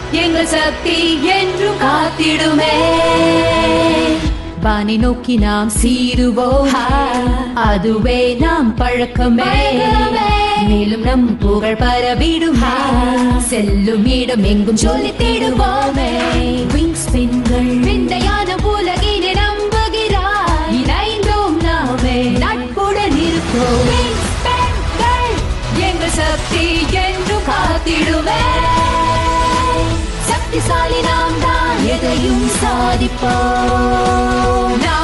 எங்கள் சக்தி என்று காத்திடுமே வானை நோக்கி நாம் சீருவோம் அதுவே நாம் பழக்கமே மேலும் நம் புகழ் பரவிடும் செல்லும் இடம் எங்கும் சொல்லி தேடுவோமே விங்ஸ் பெண்கள் விந்தையான உலகினை நம்புகிறாய் இணைந்தோம் நாமே நட்புடன் இருப்போம் Wings பெண்கள் எங்கள் சக்தி என்று காத்திடுவே சக்திசாலி நாம் தான் எதையும் சாதிப்போம்